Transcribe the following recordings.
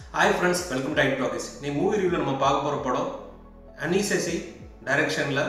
hi friends welcome to ஐட் talkies நீ movie ரிவ்யூவில் நம்ம பார்க்க போகிற படம் அனீசசி டைரக்ஷனில்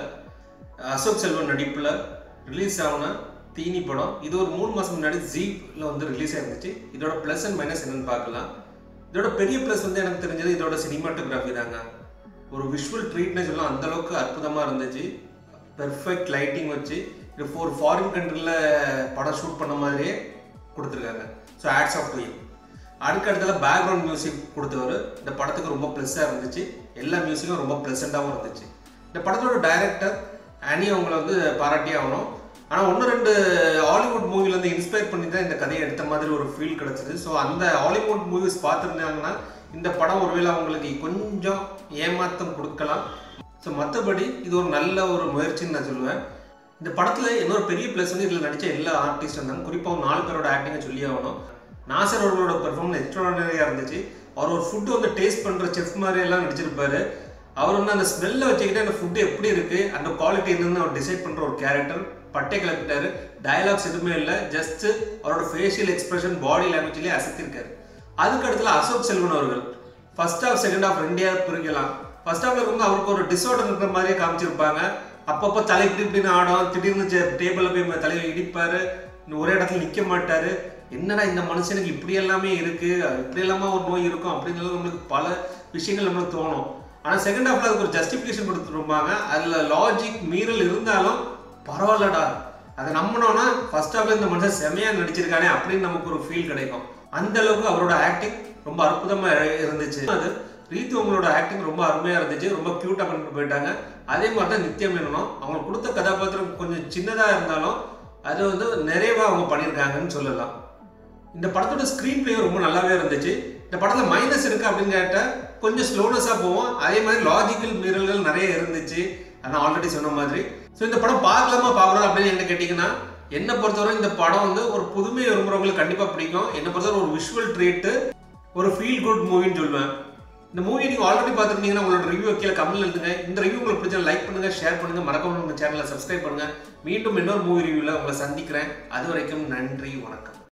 அசோக் செல்வன் நடிப்பில் ரிலீஸ் ஆன தீனி படம் இது ஒரு மூணு மாதம் முன்னாடி ஜீப்ல வந்து ரிலீஸ் ஆயிருந்துச்சு இதோட ப்ளஸ் அண்ட் மைனஸ் என்னன்னு பார்க்கலாம் இதோட பெரிய ப்ளஸ் வந்து எனக்கு தெரிஞ்சது இதோட சினிமாட்டோகிராஃபி தாங்க ஒரு விஷுவல் ட்ரீட்னு சொல்லலாம் அந்த அளவுக்கு அற்புதமாக இருந்துச்சு பெர்ஃபெக்ட் லைட்டிங் வச்சு இது ஒரு ஃபாரின் கண்ட்ரியில் படம் ஷூட் பண்ண மாதிரியே கொடுத்துருக்காங்க ஸோ ஆட்ஸ் ஆஃப் டு அதுக்கு அடுத்தல பேக்ரவுண்ட் மியூசிக் கொடுத்தவர் இந்த படத்துக்கு ரொம்ப ப்ளஸ்ஸாக இருந்துச்சு எல்லா மியூசிக்கும் ரொம்ப ப்ளசண்ட்டாகவும் இருந்துச்சு இந்த படத்தோட டைரக்டர் அனி அவங்கள வந்து பாராட்டியே ஆகணும் ஆனால் ஒன்று ரெண்டு ஹாலிவுட் மூவிலேருந்து இன்ஸ்பயர் பண்ணி தான் இந்த கதையை எடுத்த மாதிரி ஒரு ஃபீல் கிடச்சிது ஸோ அந்த ஹாலிவுட் மூவிஸ் பார்த்துருந்தாங்கன்னா இந்த படம் ஒருவேளை அவங்களுக்கு கொஞ்சம் ஏமாத்தம் கொடுக்கலாம் ஸோ மற்றபடி இது ஒரு நல்ல ஒரு முயற்சின்னு நான் சொல்லுவேன் இந்த படத்தில் இன்னொரு பெரிய ப்ளஸ் வந்து இதில் நடித்த எல்லா ஆர்டிஸ்ட் இருந்தாங்க குறிப்பாக நாலு பேரோட ஆக்டிங்கை சொல்லி ஆகணும் நாசர் அவர்களோட பெர்ஃபார்மன்ஸ் எக்ஸ்ட்ராடனரியாக இருந்துச்சு அவர் ஒரு ஃபுட்டு வந்து டேஸ்ட் பண்ணுற செஃப் மாதிரி எல்லாம் நடிச்சிருப்பாரு அவர் வந்து அந்த ஸ்மெல்லை வச்சுக்கிட்டு அந்த ஃபுட்டு எப்படி இருக்குது அந்த குவாலிட்டி என்னன்னு அவர் டிசைட் பண்ணுற ஒரு கேரக்டர் பட்டை கிளப்பிட்டாரு டயலாக்ஸ் எதுவுமே இல்லை ஜஸ்ட் அவரோட ஃபேஷியல் எக்ஸ்பிரஷன் பாடி லாங்குவேஜ்லேயே அசத்திருக்காரு அதுக்கு அடுத்துல அசோக் செல்வன் அவர்கள் ஃபர்ஸ்ட் ஹாஃப் செகண்ட் ஹாஃப் ரெண்டியா பிரிக்கலாம் ஃபர்ஸ்ட் ஹாஃப்ல இருக்கும்போது அவருக்கு ஒரு டிஸார்டர் இருக்கிற மாதிரியே காமிச்சிருப்பாங்க அப்பப்போ தலை இப்படி இப்படின்னு ஆடும் திடீர்னு டேபிளில் போய் தலையில இடிப்பாரு ஒரே இடத்துல நிற்க மாட்டாரு என்னடா இந்த மனுஷனுக்கு இப்படி எல்லாமே இருக்கு இப்படி எல்லாமே ஒரு நோய் இருக்கும் அப்படின்னு நம்மளுக்கு பல விஷயங்கள் நம்மளுக்கு தோணும் ஆனால் செகண்ட் ஹாஃப்ல அதுக்கு ஒரு ஜஸ்டிஃபிகேஷன் கொடுத்துருப்பாங்க அதில் லாஜிக் மீறல் இருந்தாலும் பரவாயில்லடா அதை நம்பினோன்னா ஃபர்ஸ்ட் ஹாஃப்ல இந்த மனுஷன் செமையா நடிச்சிருக்கானே அப்படின்னு நமக்கு ஒரு ஃபீல் கிடைக்கும் அந்த அளவுக்கு அவரோட ஆக்டிங் ரொம்ப அற்புதமா இருந்துச்சு அது ரீத்து அவங்களோட ஆக்டிங் ரொம்ப அருமையா இருந்துச்சு ரொம்ப கியூட்டா பண்ணிட்டு போயிட்டாங்க அதே மாதிரி தான் நித்தியம் மேனனும் அவங்க கொடுத்த கதாபாத்திரம் கொஞ்சம் சின்னதா இருந்தாலும் அது வந்து நிறைவா அவங்க பண்ணியிருக்காங்கன்னு சொல்லலாம் இந்த படத்தோட ஸ்க்ரீன் பிளே ரொம்ப நல்லாவே இருந்துச்சு இந்த படத்தில் மைனஸ் இருக்கு அப்படின்னு கேட்டால் கொஞ்சம் ஸ்லோனஸாக போவோம் அதே மாதிரி லாஜிக்கல் மீறல்கள் நிறைய இருந்துச்சு நான் ஆல்ரெடி சொன்ன மாதிரி ஸோ இந்த படம் பார்க்கலாமா பார்க்கணும் அப்படின்னு என்ன கேட்டிங்கன்னா என்னை பொறுத்தவரை இந்த படம் வந்து ஒரு புதுமை விரும்புறவங்களுக்கு கண்டிப்பாக பிடிக்கும் என்னை பொறுத்தவரை ஒரு விஷுவல் ட்ரீட்டு ஒரு ஃபீல் குட் மூவின்னு சொல்லுவேன் இந்த மூவி நீங்கள் ஆல்ரெடி பார்த்துருந்தீங்கன்னா உங்களோட ரிவ்யூ கீழே கமெண்ட்ல எழுதுங்க இந்த ரிவ்யூ உங்களுக்கு பிடிச்சா லைக் பண்ணுங்க ஷேர் பண்ணுங்க மறக்காம நம்ம சேனலை சப்ஸ்கிரைப் பண்ணுங்க மீண்டும் இன்னொரு மூவி ரிவ்யூவில் உங்களை சந்திக்கிறேன் அது வரைக்கும் நன்றி வணக்கம்